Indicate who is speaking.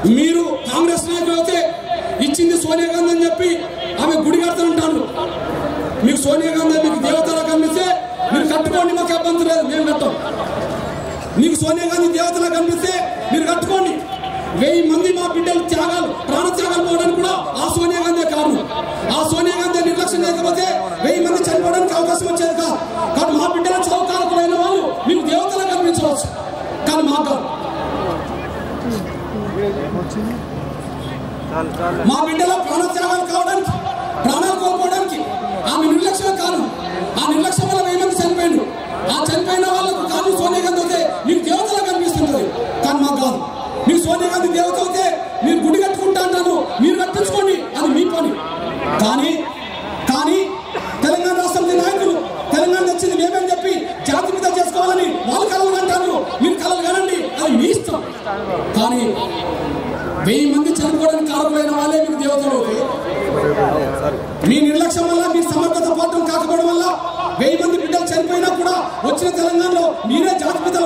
Speaker 1: మీరు కాంగ్రెస్ నాయకులు అయితే ఇచ్చింది సోనియా గాంధీ అని చెప్పి ఆమె గుడి కడుతుంటాను మీకు సోనియా గాంధీ మీకు దేవతలా కనిపిస్తే మీరు కట్టుకోండి మాకు ఇబ్బంది లేదు మేము కట్టాం మీకు సోనియా గాంధీ దేవతలా కనిపిస్తే మీరు కట్టుకోండి వెయ్యి మంది మా బిడ్డలు త్యాగాలు ప్రాణ త్యాగాలు పోవడానికి కూడా ఆ సోనియా గాంధీ కారణం ఆ సోనియా గాంధీ నిర్లక్ష్యం లేకపోతే వెయ్యి మంది చనిపోవడానికి అవకాశం వచ్చేది కాదు కానీ మా బిడ్డల చౌకాలకులైన వాళ్ళు మీకు దేవతలా కనిపించవచ్చు కానీ మాకు కాదు మా బిడ్డల ప్రాణ త్యాగాలు కావడానికి ప్రాణాలు కోల్పోవడానికి ఆమె నిర్లక్ష్యం కారణం ఆ నిర్లక్ష్యం వల్ల వెయ్యి మంది చనిపోయిండు ఆ చనిపోయిన వాళ్ళకు కారణం సోనియా గాంధీ అయితే మీకు దేవతలా కనిపిస్తుంటది కానీ మాకు కాదు మీరు సోనియా గాంధీ దేవత అయితే మీరు గుడి కట్టుకుంటా అంటారు మీరు కట్టించుకోండి అది మీ పని కానీ కానీ తెలంగాణ రాష్ట్రంలో నాయకులు తెలంగాణ వచ్చింది మేమని చెప్పి జాతి మీద చేసుకోవాలని వాళ్ళు కలలు అంటారు మీరు కలలు కనండి అది మీ ఇష్టం కానీ వెయ్యి మంది చనిపోవడానికి కారకులైన వాళ్ళే మీకు దేవతలు అవుతాయి మీ నిర్లక్ష్యం వల్ల మీ సమర్థత పోవడం కాకపోవడం వల్ల వెయ్యి మంది బిడ్డలు చనిపోయినా కూడా వచ్చిన తెలంగాణలో మీరే జాతిపిత